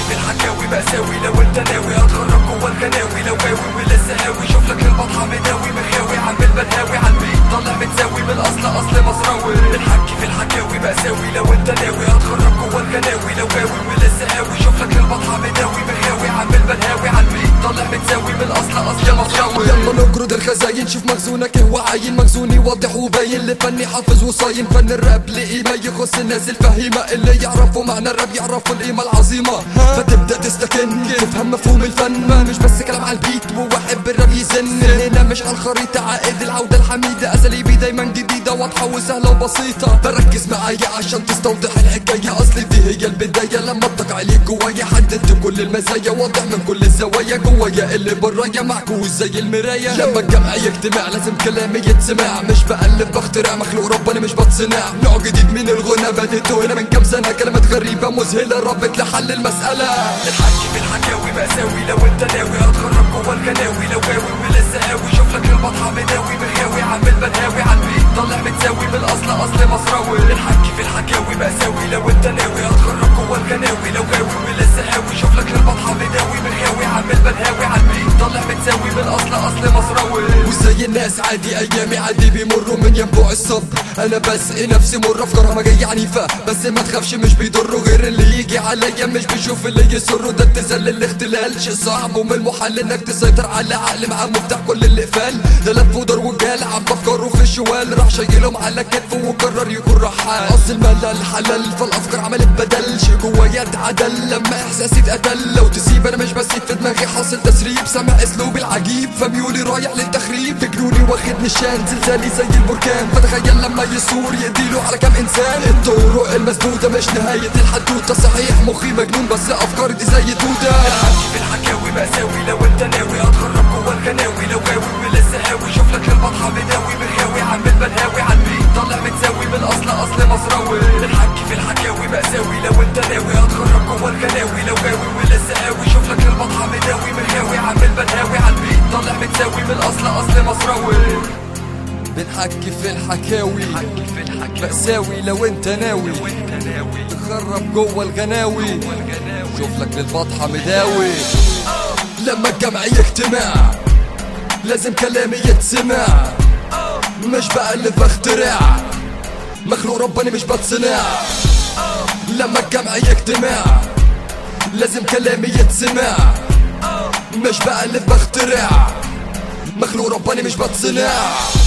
في الحكاوي مأساوي لو انت ناوي هتخرج جوه الغناوي لو غاوي ولا سهاوي شوف لك البطحة مداوي مخاوي عامل بلهاوي عالبيت طالع متساوي من الاصل اصل مصراوي الحكي في الحكاوي مأساوي لو انت ناوي هتخرج جوه الغناوي لو غاوي ولا سهاوي شوف لك البطحة مداوي مخاوي عامل بلهاوي عالبيت طالع متساوي من الاصل اصل مصراوي يلا نقرد الخزاين شوف مخزونك هو عاين مخزوني واضح وباين لفني حافظ وصاين فن الراب لقيمة يخص الناس الفهيمة اللي يعرفوا معنى الراب يعرفوا القيمة العظيمة فتبدأ تستكن تفهم مفهوم الفن ما مش بس كلام على البيت وواحد بالراب يزن هنا مش على الخريطة عائد العودة الحميدة أساليبي دايما جديدة واضحة وسهلة وبسيطة فركز معايا عشان تستوضح الحكاية أصلي دي هي البداية لما اطلق عليك جوايا حددت كل المزايا واضح من كل الزوايا جوايا اللي برايا معكوس زي المراية لما الجمع يجتمع لازم كلامي يتسمع مش بألف بخترع مخلوق ربنا مش بتصنع نوع جديد من الغنى بديته هنا من كام سنة كلمات غريبة مذهلة ربت لحل المسألة الحكي في الحكاوي مأساوي لو انت ناوي هتخرج جوه الغناوي لو غاوي ولا سهاوي شوف لك البطحة مداوي مخاوي عامل بلهاوي عالبيت طالع متساوي من الاصل اصل مصراوي الحكي في الحكاوي مأساوي لو انت ناوي هتخرج جوه الغناوي لو غاوي ولا سهاوي شوف لك البطحة مداوي مخاوي عامل بلهاوي عالبيت طالع متساوي من الاصل اصل مصراوي وزي الناس عادي ايامي عادي بيمروا من ينبوع الصبر انا بسقي نفسي مر افكارها ما جايه عنيفه بس ما تخافش مش بيضروا غير اللي يجي عليا مش بيشوف اللي يسره ده اتزل الاختلال شيء صعب ومن المحال انك تسيطر على عقل معاه مفتاح كل الاقفال ده لف ودار وجال عم افكاره في الشوال راح شايلهم على كتفه وقرر يكون رحال اصل المال الحلال فالافكار عملت بدل شي جوايا اتعدل لما احساسي اتقتل لو تسيب انا مش بسيب في دماغي حاصل تسريب سامع اسلوبي العجيب فميولي رايح للتخريب فكروني واخد نشان زلزالي زي البركان فتخيل لما يثور يديله على كام انسان الطرق المسدودة مش نهاية الحدوتة صحيح مخي مجنون بس افكاري دي زي دودة الحكي في الحكاوي مأساوي لو انت ناوي هتخرج جوه الغناوي لو غاوي ولا سهاوي شوف لك البطحة مداوي مخاوي عامل بلهاوي عالبيت طالع متساوي من الاصل اصل مصراوي الحكي في الحكاوي مأساوي لو انت ناوي هتخرج جوه الغناوي لو غاوي ولا سهاوي شوف لك البطحة مداوي مخاوي عامل بلهاوي عالبيت طالع متساوي من الاصل اصل مصراوي بنحكي في الحكاوي الحكي في الحكاوي مأساوي لو انت ناوي لو انت ناوي تخرب جوه الغناوي شوف لك للبطحة مداوي لما الجمع يجتمع لازم كلامي يتسمع مش بألف بخترع مخلوق رباني مش بتصنع لما الجمع يجتمع لازم كلامي يتسمع مش بألف بخترع مخلوق رباني مش بتصنع